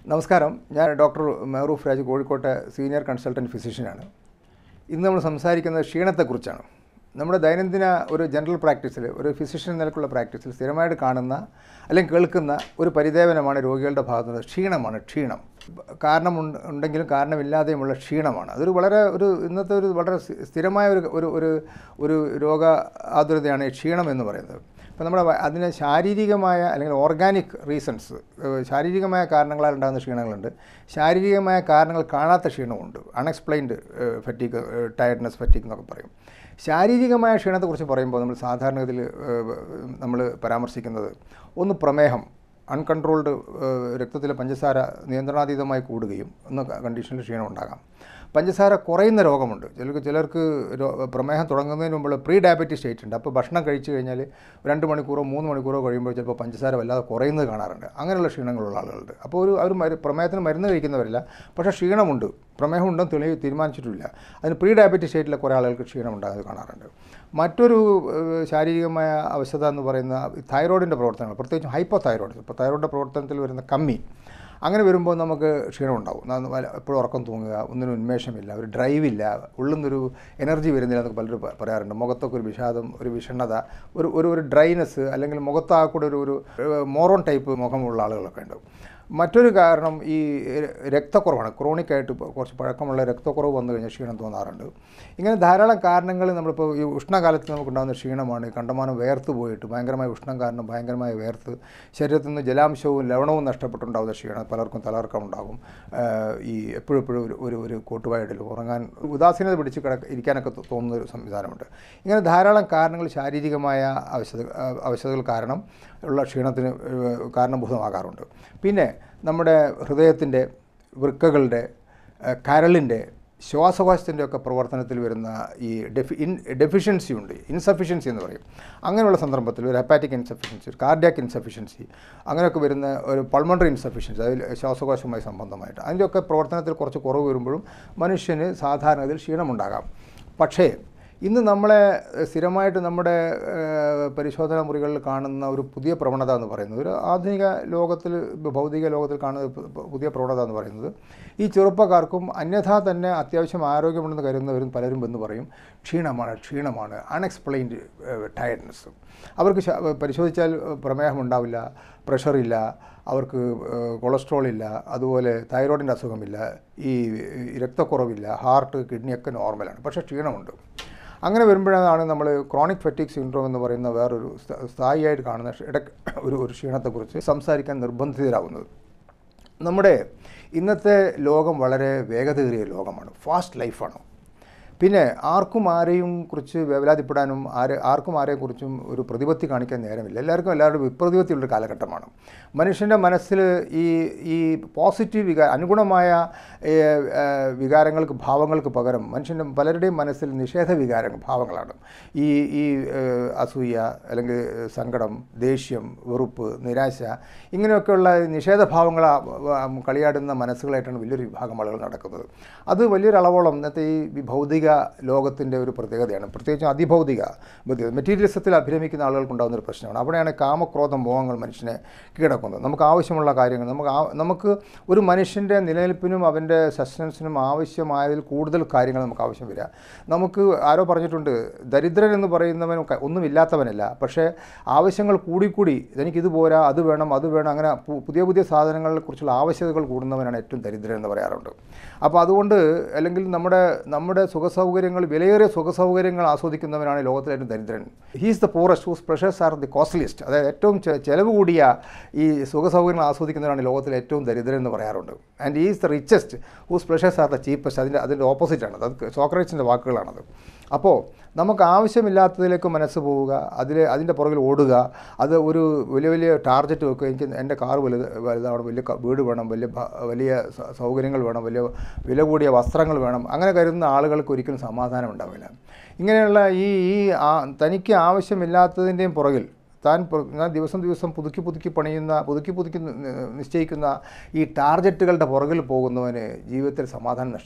നമസ്കാരം ഞാൻ ഡോക്ടർ മെഹറൂഫ് രാജ് കോഴിക്കോട്ടെ സീനിയർ കൺസൾട്ടൻറ്റ് ഫിസിഷ്യനാണ് ഇന്ന് നമ്മൾ സംസാരിക്കുന്നത് ക്ഷീണത്തെക്കുറിച്ചാണ് നമ്മുടെ ദൈനംദിന ഒരു ജനറൽ പ്രാക്ടീസിൽ ഒരു ഫിസിഷ്യൻ നിലക്കുള്ള പ്രാക്ടീസിൽ സ്ഥിരമായിട്ട് കാണുന്ന അല്ലെങ്കിൽ കേൾക്കുന്ന ഒരു പരിദേവനമാണ് രോഗികളുടെ ഭാഗത്തു നിന്ന് ക്ഷീണമാണ് ക്ഷീണം കാരണം ഉണ്ട്- ഉണ്ടെങ്കിലും കാരണമില്ലാതെയുമുള്ള ക്ഷീണമാണ് അതൊരു വളരെ ഒരു ഇന്നത്തെ ഒരു വളരെ സ്ഥി- സ്ഥിരമായ ഒരു ഒരു ഒരു ഒരു രോഗ ആതുരതയാണ് ഈ ക്ഷീണം എന്ന് പറയുന്നത് അപ്പോൾ നമ്മുടെ വ- അതിന് ശാരീരികമായ അല്ലെങ്കിൽ ഓർഗാനിക് റീസൺസ് ശാരീരികമായ കാരണങ്ങളാൽ ഉണ്ടാകുന്ന ക്ഷീണങ്ങളുണ്ട് ശാരീരികമായ കാരണങ്ങൾ കാണാത്ത ക്ഷീണമുണ്ട് അൺഎക്സ്പ്ലെയിൻഡ് ഫറ്റീക്ക് ടയർഡ്നെസ് ഫറ്റീക്ക് എന്നൊക്കെ പറയും ശാരീരികമായ ക്ഷീണത്തെക്കുറിച്ച് പറയുമ്പോൾ നമ്മൾ സാധാരണഗതിയിൽ നമ്മൾ പരാമർശിക്കുന്നത് ഒന്ന് പ്രമേഹം അൺകൺട്രോൾഡ് രക്തത്തിലെ പഞ്ചസാര നിയന്ത്രണാതീതമായി കൂടുകയും എന്ന കണ്ടീഷനിൽ ക്ഷീണം ഉണ്ടാകാം പഞ്ചസാര കുറയുന്ന രോഗമുണ്ട് ചിലർക്ക് ചിലർക്ക് രോ- പ്രമേഹം തുടങ്ങുന്നതിന് മുമ്പുള്ള പ്രീ ഡയബറ്റിക് സ്റ്റേറ്റ് ഉണ്ട് അപ്പോൾ ഭക്ഷണം കഴിച്ചു കഴിഞ്ഞാൽ രണ്ട് മണിക്കൂറോ മൂന്ന് മണിക്കൂറോ കഴിയുമ്പോൾ ചിലപ്പോൾ പഞ്ചസാര വല്ലാതെ കുറയുന്നത് കാണാറുണ്ട് അങ്ങനെയുള്ള ക്ഷീണങ്ങളുള്ള ആളുകളുണ്ട് അപ്പോൾ ഒരു അവർ മരു പ്രമേഹത്തിന് മരുന്ന് കഴിക്കുന്നവരില്ല പക്ഷേ ക്ഷീണമുണ്ട് പ്രമേഹം ഉണ്ടെന്ന് തെളിവ് തീരുമാനിച്ചിട്ടില്ല അതിന് പ്രീ ഡയബറ്റിക് സ്റ്റേറ്റിലെ കുറേ ആളുകൾക്ക് ക്ഷീണം ഉണ്ടാകുന്നത് കാണാറുണ്ട് മറ്റൊരു ഏഹ്, ശാരീരികമായ അവശത എന്ന് പറയുന്ന തൈറോയിഡിൻ്റെ പ്രവർത്തനങ്ങൾ പ്രത്യേകിച്ചും ഹൈപ്പോ തൈറോയിഡ് ഇപ്പോൾ തൈറോയിഡിൻ്റെ പ്രവർത്തനത്തിൽ വരുന്ന കമ്മി അങ്ങനെ വരുമ്പോൾ നമുക്ക് ക്ഷീണം ഉണ്ടാവും ന- വല- എപ്പോഴും ഉറക്കം തൂങ്ങുക ഒന്നിനും ഉന്മേഷമില്ല ഒരു ഡ്രൈവില്ല ഉള്ളിൽ നിന്നൊരു എനർജി വരുന്നില്ല എന്നൊക്കെ പലരും പ- പറയാറുണ്ട് മുഖത്തൊക്കെ ഒരു വിഷാദം ഒരു വിഷണ്ണത ഒരു ഒരു ഒരു ഡ്രൈനെസ് അല്ലെങ്കിൽ മുഖത്ത് ആ കൂടെ ഒരു ഒരു മോറോൺ ടൈപ്പ് മുഖമുള്ള ആളുകളൊക്കെ ഉണ്ട് മറ്റൊരു കാരണം ഈ ര- രക്തക്കുറവാണ് ക്രോണിക് ആയിട്ട് ഇപ്പോൾ കുറച്ച് പഴക്കമുള്ള രക്തക്കുറവ് വന്നു കഴിഞ്ഞാൽ ക്ഷീണം തോന്നാറുണ്ട് ഇങ്ങനെ ധാരാളം കാരണങ്ങൾ നമ്മളിപ്പോൾ ഈ ഉഷ്ണകാലത്ത് നമുക്കുണ്ടാകുന്ന ക്ഷീണമാണ് ഈ കണ്ടമാനം വേർത്ത് പോയിട്ട് ഭയങ്കരമായ ഉഷ്ണം കാരണം ഭയങ്കരമായ വേർത്ത് ശരീരത്തിൽ നിന്ന് ജലാംശവും ലവണവും നഷ്ടപ്പെട്ടുണ്ടാകുന്ന ക്ഷീണം പലർക്കും തലകർക്കം ഉണ്ടാകും ആഹ് ഈ എപ്പോഴും എപ്പോഴും ഒരു ഒരു ഒരു കോട്ടുവായിടൽ ഉറങ്ങാൻ ഉദാസീനത പിടിച്ച് കിടക്ക ഇരിക്കാനൊക്കെ തോ- തോന്നുന്ന ഒരു സംവിധാനമുണ്ട് ഇങ്ങനെ ധാരാളം കാരണങ്ങൾ ശാരീരികമായ അവശത അവശതകൾ കാരണം ഉള്ള ക്ഷീണത്തിന് ഏഹ് കാരണഭൂതമാകാറുണ്ട് പിന്നെ നമ്മുടെ ഹൃദയത്തിൻ്റെ വൃക്കകളുടെ ഏഹ് കരളിൻ്റെ ശ്വാസകോശത്തിൻ്റെ ഒക്കെ പ്രവർത്തനത്തിൽ വരുന്ന ഈ ഡെഫി ഇൻ ഡെഫിഷ്യൻസി ഉണ്ട് ഇൻസഫിഷ്യൻസി എന്ന് പറയും അങ്ങനെയുള്ള സന്ദർഭത്തിൽ ഒരു ഹെപ്പാറ്റിക് ഇൻസഫിഷ്യൻസി ഒരു കാർഡിയാക് ഇൻസഫിഷ്യൻസി അങ്ങനെയൊക്കെ വരുന്ന ഒരു പൾമണറി ഇൻസഫിഷ്യൻസി അതിൽ ശ്വാസകോശവുമായി സംബന്ധമായിട്ട് അതിൻ്റെയൊക്കെ പ്രവർത്തനത്തിൽ കുറച്ച് കുറവ് വരുമ്പോഴും മനുഷ്യന് സാധാരണഗതിയിൽ ക്ഷീണമുണ്ടാകാം പക്ഷേ ഇന്ന് നമ്മളെ ഏഹ്, സ്ഥിരമായിട്ട് നമ്മുടെ ഏഹ്, പരിശോധനാ മുറികളിൽ കാണുന്ന ഒരു പുതിയ പ്രവണത എന്ന് പറയുന്നത് ഒരു ആധുനിക ലോകത്തിൽ ഭൗതിക ലോകത്തിൽ കാണുന്ന ഒരു പു- പു- പുതിയ പ്രവണത എന്ന് പറയുന്നത് ഈ ചെറുപ്പക്കാർക്കും അന്യഥാ തന്നെ അത്യാവശ്യം ആരോഗ്യമുണ്ടെന്ന് കരുതുന്നവരും പലരും എന്ന് പറയും ക്ഷീണമാണ് ക്ഷീണമാണ് അൺഎക്സ്പ്ലെയിൻഡ് ടയർഡ്നെസ് അവർക്ക് ശ- പരിശോധിച്ചാൽ പ്രമേഹം ഉണ്ടാവില്ല പ്രഷറില്ല അവർക്ക് ഏഹ്, കൊളസ്ട്രോൾ ഇല്ല അതുപോലെ തൈറോയിഡിൻ്റെ അസുഖമില്ല ഈ ഈ രക്തക്കുറവില്ല ഹാർട്ട് കിഡ്നിയൊക്കെ നോർമലാണ് പക്ഷേ ക്ഷീണമുണ്ട് അങ്ങനെ വരുമ്പോഴാണ് നമ്മൾ ക്രോണിക് ഫെറ്റിക് സിൻഡ്രോം എന്ന് പറയുന്ന വേറൊരു സ്ഥ- സ്ഥായിയായിട്ട് കാണുന്ന ക്ഷ- ഇടയ്ക്ക് ഒരു ഒരു ക്ഷീണത്തെക്കുറിച്ച് സംസാരിക്കാൻ നിർബന്ധിതരാകുന്നത് നമ്മുടെ ഇന്നത്തെ ലോകം വളരെ വേഗതയേറിയ ലോകമാണ് ഫാസ്റ്റ് ലൈഫാണ് പിന്നെ ആർക്കും ആരെയും കുറിച്ച് വേവലാതിപ്പെടാനും ആരെ ആർക്കും ആരെക്കുറിച്ചും ഒരു പ്രതിപത്തി കാണിക്കാൻ നേരമില്ല എല്ലാവർക്കും എല്ലാവരുടെ വിപ്രതിപത്തിയുള്ള കാലഘട്ടമാണ് മനുഷ്യൻ്റെ മനസ്സിൽ ഈ ഈ പോസിറ്റീവ് വികാര അനുഗുണമായ ഏ, ഏ, വികാരങ്ങൾക്ക് ഭാവങ്ങൾക്ക് പകരം മനുഷ്യൻ്റെ പലരുടെയും മനസ്സിൽ നിഷേധ വികാരങ്ങൾ ഭാവങ്ങളാണ് ഈ ഈ ഏ, അസൂയ അല്ലെങ്കിൽ സങ്കടം ദേഷ്യം വെറുപ്പ് നിരാശ ഇങ്ങനെയൊക്കെയുള്ള നിഷേധഭാവങ്ങൾ കളിയാടുന്ന മനസ്സുകളായിട്ടാണ് വലിയൊരു വിഭാഗം ആളുകൾ നടക്കുന്നത് അത് വലിയൊരു അളവോളം ഇന്നത്തെ ഈ ഭൗതിക ലോകത്തിൻ്റെ ഒരു പ്രത്യേകതയാണ് പ്രത്യേകിച്ചും അതിഭൗതിക ബുദ്ധി മെറ്റീരിയലിസത്തിൽ അഭിരമിക്കുന്ന ആളുകൾക്കുണ്ടാകുന്ന ഒരു പ്രശ്നമാണ് അവിടെയാണ് കാമക്രോധ മോഹങ്ങൾ മനുഷ്യനെ കീഴടക്കുന്നത് നമുക്ക് ആവശ്യമുള്ള കാര്യങ്ങൾ നമുക്ക് ആ- നമുക്ക് ഒരു മനുഷ്യൻ്റെ നിലനിൽപ്പിനും അവൻ്റെ സസ്റ്റൻസിനും ആവശ്യമായതിൽ കൂടുതൽ കാര്യങ്ങൾ നമുക്ക് ആവശ്യം വരിക നമുക്ക് ആരോ പറഞ്ഞിട്ടുണ്ട് ദരിദ്രൻ എന്ന് പറയുന്നവൻ ക- ഒന്നുമില്ലാത്തവനല്ല പക്ഷേ ആവശ്യങ്ങൾ കൂടിക്കൂടി എനിക്ക് ഇത് പോരാ അത് വേണം അത് വേണം അങ്ങനെ പു- പുതിയ പുതിയ സാധനങ്ങളെ കുറിച്ചുള്ള ആവശ്യകതകൾ കൂടുന്നവനാണ് ഏറ്റവും ദരിദ്രൻ എന്ന് പറയാറുണ്ട് അപ്പോൾ അതുകൊണ്ട് അല്ലെങ്കിൽ നമ്മുടെ നമ്മുടെ സുഖസൗകര്യങ്ങൾ വിലയേറിയ സുഖസൗകര്യങ്ങൾ ആസ്വദിക്കുന്നവനാണ് ലോകത്തിലെ ഏറ്റവും ദരിദ്രൻ he's the poorest whose pleasures are the costliest അതായത് ഏറ്റവും ചെ- ചെലവ് കൂടിയ ഈ സുഖസൗകര്യങ്ങൾ ആസ്വദിക്കുന്നവരാണ് ലോകത്തിലെ ഏറ്റവും ദരിദ്രൻ എന്ന് പറയാറുണ്ട് and is the richest whose pleasures are the cheapest അതിൻ്റെ അതിൻ്റെ ഓപ്പോസിറ്റാണ് അത് സോക്രൈറ്റ്സിൻ്റെ വാക്കുകളാണത് അപ്പോൾ നമുക്ക് ആവശ്യമില്ലാത്തതിലേക്ക് മനസ്സ് പോവുക അതിൽ അതിൻ്റെ പുറകിൽ ഓടുക അത് ഒരു വലിയ വലിയ ടാർഗറ്റ് വെക്കുക എനിക്ക് എൻ്റെ കാർ വലുത് വലുതാണ് വലിയ ക- വീട് വേണം വലിയ ഭ- വലിയ സ- സൗകര്യങ്ങൾ വേണം വലിയ വില കൂടിയ വസ്ത്രങ്ങൾ വേണം അങ്ങനെ കരുതുന്ന ആളുകൾക്ക് ഒരിക്കലും സമാധാനം ഉണ്ടാവില്ല ഇങ്ങനെയുള്ള ഈ ഈ ആ- തനിക്ക് ആവശ്യമില്ലാത്തതിൻ്റെയും പുറകിൽ താൻ പ്ര- ഞാൻ ദിവസം ദിവസം പുതുക്കി പുതുക്കി പണിയുന്ന പുതുക്കി പുതുക്കി നി- നി- നിശ്ചയിക്കുന്ന ഈ ടാർഗറ്റുകളുടെ പുറകിൽ പോകുന്നവന് ജീവിതത്തിൽ സമാധാനം നഷ്ടപ്പെടും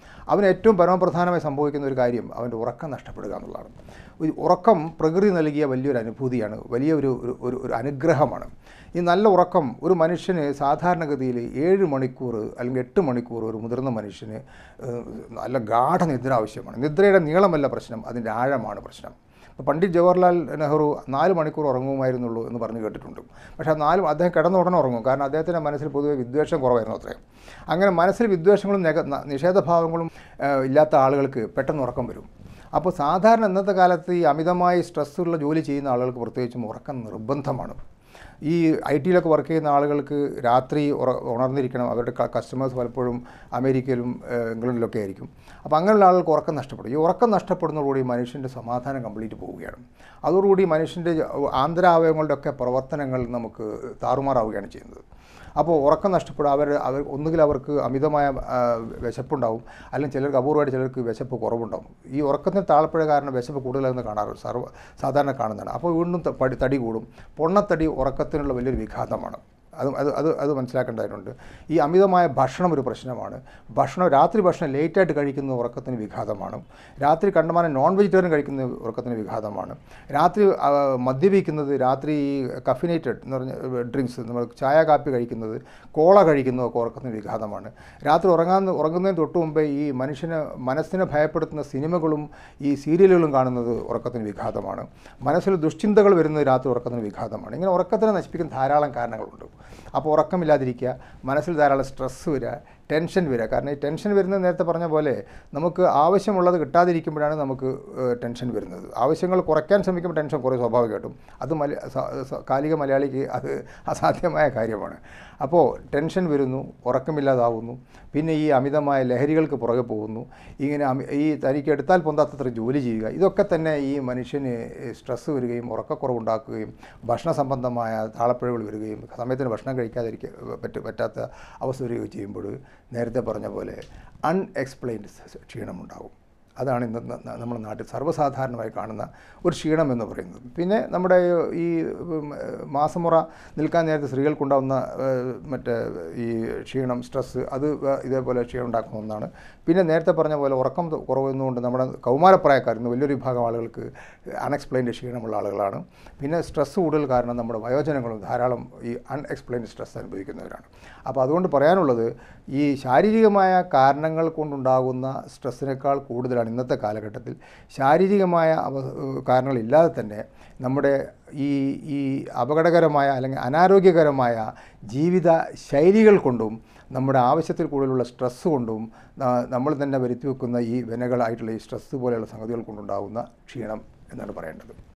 അവന് ഏറ്റവും പരമപ്രധാനമായി സംഭവിക്കുന്ന ഒരു കാര്യം അവൻ്റെ ഉറക്കം നഷ്ടപ്പെടുക എന്നുള്ളതാണ് ഒരു ഉറക്കം പ്രകൃതി നൽകിയ വലിയൊരു അനുഭൂതിയാണ് വലിയ ഒരു ഒരു- ഒരു ഒരു അനുഗ്രഹമാണ് ഈ നല്ല ഉറക്കം ഒരു മനുഷ്യന് സാധാരണഗതിയിൽ ഏഴ് മണിക്കൂർ അല്ലെങ്കിൽ എട്ട് മണിക്കൂർ ഒരു മുതിർന്ന മനുഷ്യന് ഏഹ്, നല്ല ഗാഠനിദ്ര ആവശ്യമാണ് നിദ്രയുടെ നീളമല്ല പ്രശ്നം അതിൻ്റെ ആഴമാണ് പ്രശ്നം ഇപ്പോൾ പണ്ഡിറ്റ് ജവഹർലാൽ നെഹ്റു നാല് മണിക്കൂർ ഉറങ്ങുമായിരുന്നുള്ളൂ എന്ന് പറഞ്ഞ് കേട്ടിട്ടുണ്ട് പക്ഷേ ആ നാല് അദ്ദേഹം കിടന്ന ഉടനെ ഉറങ്ങും കാരണം അദ്ദേഹത്തിൻ്റെ മനസ്സിൽ പൊതുവെ വിദ്വേഷം കുറവായിരുന്നു അത്രയും അങ്ങനെ മനസ്സിൽ വിദ്വേഷങ്ങളും നെഗ ന- നിഷേധഭാവങ്ങളും ഏഹ്, ഇല്ലാത്ത ആളുകൾക്ക് പെട്ടെന്ന് ഉറക്കം വരും അപ്പോൾ സാധാരണ ഇന്നത്തെ കാലത്ത് ഈ അമിതമായി സ്ട്രെസ്സുള്ള ജോലി ചെയ്യുന്ന ആളുകൾക്ക് പ്രത്യേകിച്ചും ഉറക്കം നിർബന്ധമാണ് ഈ ഐ ടിയിലൊക്കെ വർക്ക് ചെയ്യുന്ന ആളുകൾക്ക് രാത്രി ഉറ ഉണർന്നിരിക്കണം അവരുടെ കസ്റ്റമേഴ്സ് പലപ്പോഴും അമേരിക്കയിലും ഏഹ്, ഇംഗ്ലണ്ടിലൊക്കെ ആയിരിക്കും അപ്പോൾ അങ്ങനെയുള്ള ആളുകൾക്ക് ഉറക്കം നഷ്ടപ്പെടും ഈ ഉറക്കം നഷ്ടപ്പെടുന്നതോടുകൂടി മനുഷ്യൻ്റെ സമാധാനം കംപ്ലീറ്റ് പോവുകയാണ് അതോടുകൂടി മനുഷ്യൻ്റെ ആന്തരാവയവങ്ങളുടെ ഒക്കെ പ്രവർത്തനങ്ങൾ നമുക്ക് താറുമാറാവുകയാണ് ചെയ്യുന്നത് അപ്പോൾ ഉറക്കം നഷ്ടപ്പെടും അവർ അവർ ഒന്നുകിൽ അവർക്ക് അമിതമായ ആ, വിശപ്പുണ്ടാവും അല്ലെങ്കിൽ ചിലർക്ക് അപൂർവമായിട്ട് ചിലർക്ക് വിശപ്പ് കുറവുണ്ടാവും ഈ ഉറക്കത്തിന് താഴ്പ്പഴ കാരണം വിശപ്പ് കൂടുതലെന്ന് കാണാറ് സർവ്വ സാധാരണ കാണുന്നതാണ് അപ്പോൾ വീണ്ടും ത- പടി തടി കൂടും പൊണ്ണത്തടി ഉറക്കത്തിനുള്ള വലിയൊരു വിഘാതമാണ് അത് അത് അത് അത് മനസ്സിലാക്കേണ്ടതായിട്ടുണ്ട് ഈ അമിതമായ ഭക്ഷണം ഒരു പ്രശ്നമാണ് ഭക്ഷണം രാത്രി ഭക്ഷണം ലേറ്റായിട്ട് കഴിക്കുന്ന ഉറക്കത്തിന് വിഘാതമാണ് രാത്രി കണ്ടമാനം നോൺ വെജിറ്റേറിയൻ കഴിക്കുന്ന ഉറക്കത്തിന് വിഘാതമാണ് രാത്രി ആ, മദ്യപിക്കുന്നത് രാത്രി കഫിനേറ്റഡ് എന്ന് പറഞ്ഞ ഡ്രിങ്ക്സ് നമ്മൾ ചായ കാപ്പി കഴിക്കുന്നത് കോള കഴിക്കുന്നതൊക്കെ ഉറക്കത്തിന് വിഘാതമാണ് രാത്രി ഉറങ്ങാൻ ഉറങ്ങുന്നതിന് തൊട്ട് മുമ്പേ ഈ മനുഷ്യന് മനസ്സിനെ ഭയപ്പെടുത്തുന്ന സിനിമകളും ഈ സീരിയലുകളും കാണുന്നത് ഉറക്കത്തിന് വിഘാതമാണ് മനസ്സിൽ ദുശ്ചിന്തകൾ വരുന്നത് രാത്രി ഉറക്കത്തിന് വിഘാതമാണ് ഇങ്ങനെ ഉറക്കത്തിനെ നശിപ്പിക്കുന്ന ധാരാളം കാരണങ്ങളുണ്ട് അപ്പോൾ ഉറക്കമില്ലാതിരിക്കുക മനസ്സിൽ ധാരാളം സ്ട്രെസ്സ് വരിക ടെൻഷൻ വരിക കാരണം ഈ ടെൻഷൻ വരുന്നത് നേരത്തെ പറഞ്ഞ പോലെ നമുക്ക് ആവശ്യമുള്ളത് കിട്ടാതിരിക്കുമ്പോഴാണ് നമുക്ക് ഏഹ്, ടെൻഷൻ വരുന്നത് ആവശ്യങ്ങൾ കുറയ്ക്കാൻ ശ്രമിക്കുമ്പോൾ ടെൻഷൻ കുറേ സ്വാഭാവികമായിട്ടും അത് മല സ- സ- കാലിക മലയാളിക്ക് അത് അസാധ്യമായ കാര്യമാണ് അപ്പോൾ ടെൻഷൻ വരുന്നു ഉറക്കമില്ലാതാവുന്നു പിന്നെ ഈ അമിതമായ ലഹരികൾക്ക് പുറകെ പോകുന്നു ഇങ്ങനെ അമി- ഈ തനിക്ക് എടുത്താൽ പൊന്താത്തത്ര ജോലി ചെയ്യുക ഇതൊക്കെ തന്നെ ഈ മനുഷ്യന് സ്ട്രെസ്സ് വരികയും ഉറക്കക്കുറവുണ്ടാക്കുകയും ഭക്ഷണ സംബന്ധമായ താളപ്പിഴകൾ വരികയും സമയത്തിന് ഭക്ഷണം കഴിക്കാതിരിക്കുക പറ്റ പറ്റാത്ത അവസ്ഥ വരികയും ചെയ്യുമ്പോൾ നേരത്തെ പറഞ്ഞ പോലെ അൺഎക്സ്പ്ലെയിൻഡ് ക്ഷീണമുണ്ടാകും അതാണ് ഇന്ന് ന- ന- നമ്മുടെ നാട്ടിൽ സർവ്വസാധാരണമായി കാണുന്ന ഒരു ക്ഷീണം എന്ന് പറയുന്നത് പിന്നെ നമ്മുടെ ഈ ഉം, മാസമുറ നിൽക്കാൻ നേരത്തെ സ്ത്രീകൾക്കുണ്ടാകുന്ന ഏഹ്, മറ്റേ ഈ ക്ഷീണം സ്ട്രെസ്സ് അത് വേ- ഇതേപോലെ ക്ഷീണം ഉണ്ടാക്കുന്ന ഒന്നാണ് പിന്നെ നേരത്തെ പറഞ്ഞ പോലെ ഉറക്കം ത- കുറവുന്നതുകൊണ്ട് നമ്മുടെ കൗമാരപ്രായക്കാർ ഇന്ന് വലിയൊരു വിഭാഗം ആളുകൾക്ക് അൺഎക്സ്പ്ലെയിൻഡ് ക്ഷീണമുള്ള ആളുകളാണ് പിന്നെ സ്ട്രെസ്സ് കൂടുതൽ കാരണം നമ്മുടെ വയോജനങ്ങളും ധാരാളം ഈ അൺഎക്സ്പ്ലെയിൻഡ് സ്ട്രെസ് അനുഭവിക്കുന്നവരാണ് അപ്പോൾ അതുകൊണ്ട് പറയാനുള്ളത് ഈ ശാരീരികമായ കാരണങ്ങൾ കൊണ്ടുണ്ടാകുന്ന സ്ട്രെസ്സിനേക്കാൾ കൂടുതലാണ് ഇന്നത്തെ കാലഘട്ടത്തിൽ ശാരീരികമായ അവ കാരണങ്ങളില്ലാതെ തന്നെ നമ്മുടെ ഈ ഈ അപകടകരമായ അല്ലെങ്കിൽ അനാരോഗ്യകരമായ ജീവിത ശൈലികൾ കൊണ്ടും നമ്മുടെ ആവശ്യത്തിൽ കൂടുതലുള്ള സ്ട്രെസ്സ് കൊണ്ടും ന- നമ്മൾ തന്നെ വരുത്തി വെക്കുന്ന ഈ വിനകളായിട്ടുള്ള ഈ സ്ട്രെസ്സ് പോലെയുള്ള സംഗതികൾ കൊണ്ടുണ്ടാകുന്ന ക്ഷീണം എന്നാണ് പറയേണ്ടത്